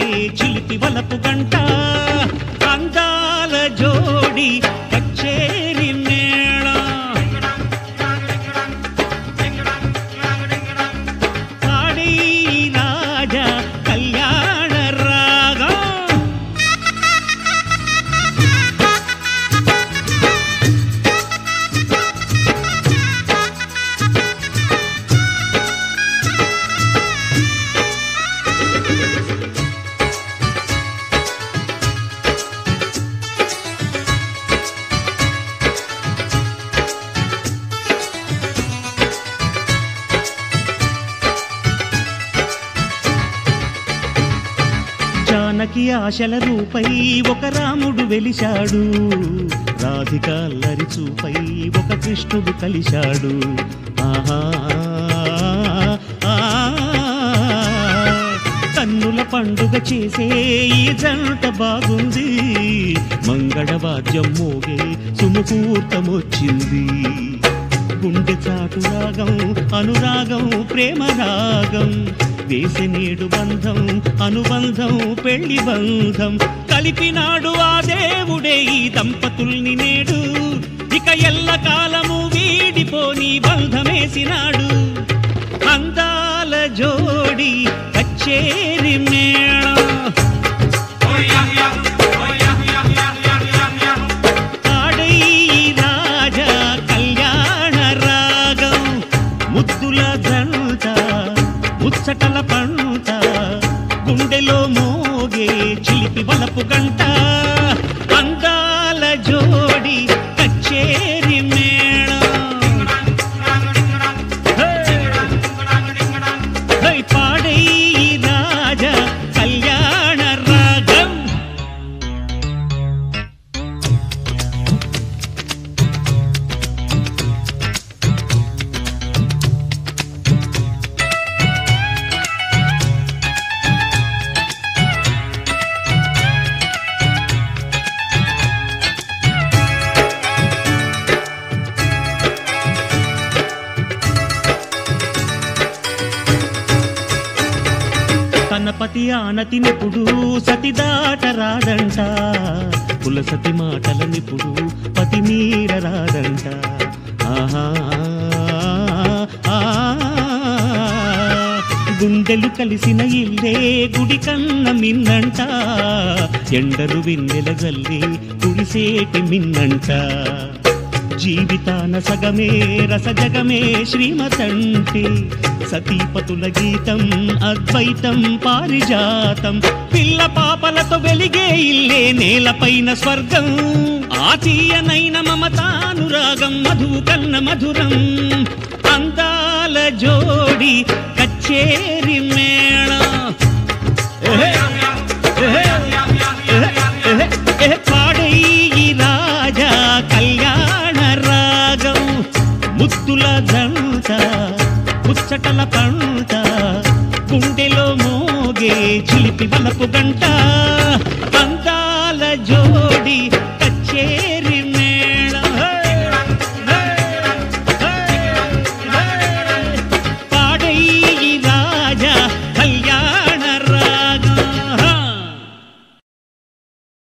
చిలిపి వలపు గంట అందాల జోడి కచ్చేరి మేళ పాడి రాజా కళ్యాణ రాగం జానకి ఆశల రూపై ఒక రాముడు వెలిశాడు రాధిక అల్లరి చూపై ఒక కృష్ణుడు కలిశాడు ఆహా ఆ, కన్నుల పండుగ చేసే ఈ జంట బాగుంది మంగళవాద్యం మోగే సుముహూర్తమొచ్చింది గుండె చాటు రాగం అనురాగం ప్రేమ రాగం వేసి నేడు బంధం అనుబంధం పెళ్లి బంధం కలిపినాడు ఆ దేవుడే ఈ దంపతుల్ని నేడు ఇక ఎల్ల కాలము వీడిపోని బంధమేసినాడు అందాల జోడి కచ్చేరి మేళ ఆడై రాజా కళ్యాణ రాగం ముద్దుల జంట ముచ్చటల పంట గుండెలో మోగే చిలిపి వలపు గంట అందాల జోడి కచ్చేరి మేళ హై పాడై రాజా కళ్యాణ రాగం తన పతి ఆనతి నిపుడు సతి దాట రాదంట కులసతి మాటల నిపుడు పతి మీర రాదంట ఆహా ఆ, గుండెలు కలిసిన ఇల్లే గుడి కన్న మిన్నంట ఎండలు విన్నెల గల్లి కుడిసేటి మిన్నంట జీవితాన సగమే రసజగమే శ్రీమతంటే సతీపతుల గీతం అద్వైతం పారిజాతం పిల్ల పాపలతో వెలిగే ఇల్లే నేలపైన స్వర్గం ఆతీయనైన మమతానురాగం మధువు కన్న మధురం అందాల జోడి కచ్చేరి మేళ ఏహే, ఏహే, ఏహే, ఏహే, ఏహే, పాడై రాజా కళ్యాణ రాగం ముద్దుల జంట ముచ్చటల పంట గుండెలో మోగే చిలిపి వలపు గంట అందాల జోడి